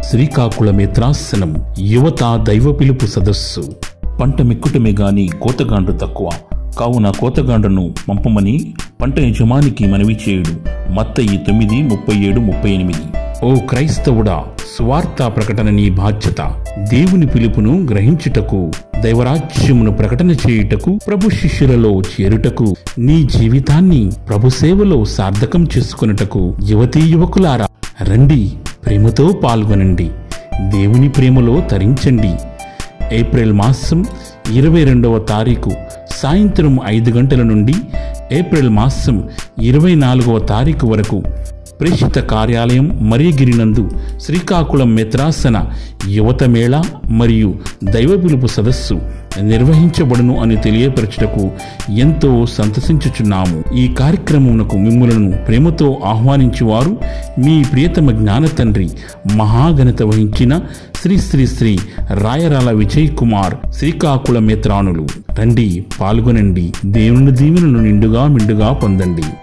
శ్రీకాకుళమేత్రాసనం యువత దైవ పిలుపు సదస్సు పంట మెక్కుటమే గాని కోతగాండ్రు తక్కువ కావున కోతగాండ్రను పంపమని పంట యజమానికి మనవి చేయుడు మత్తయి తొమ్మిది ముప్పై ఏడు ముప్పై ఎనిమిది ఓ క్రైస్తవుడా స్వార్థ ప్రకటన నీ బాధ్యత దేవుని పిలుపును గ్రహించుటకు దైవరాజ్యమును ప్రకటన చేయుటకు ప్రభు శిష్యులలో చేరుటకు నీ జీవితాన్ని ప్రభు సేవలో సార్థకం చేసుకున్నటకు యువతీ యువకులారా రండి ప్రేమతో పాల్గొనండి దేవుని ప్రేమలో తరించండి ఏప్రిల్ మాసం ఇరవై రెండవ తారీఖు సాయంత్రం ఐదు గంటల నుండి ఏప్రిల్ మాసం ఇరవై నాలుగవ తారీఖు వరకు ప్రేషిత కార్యాలయం మరియగిరినందు శ్రీకాకుళం మెత్రాసన యువత మేళ మరియు దైవ పిలుపు సదస్సు నిర్వహించబడును అని తెలియపరచుటకు ఎంతో సంతసించుచున్నాము ఈ కార్యక్రమమునకు మిమ్ములను ప్రేమతో ఆహ్వానించువారు మీ ప్రియతమ జ్ఞాన తండ్రి మహాఘనత వహించిన శ్రీ శ్రీ శ్రీ రాయరాల విజయ్ కుమార్ శ్రీకాకుళ మేత్రానులు రండి పాల్గొనండి దేవుని దీవెనను నిండుగా మిండుగా పొందండి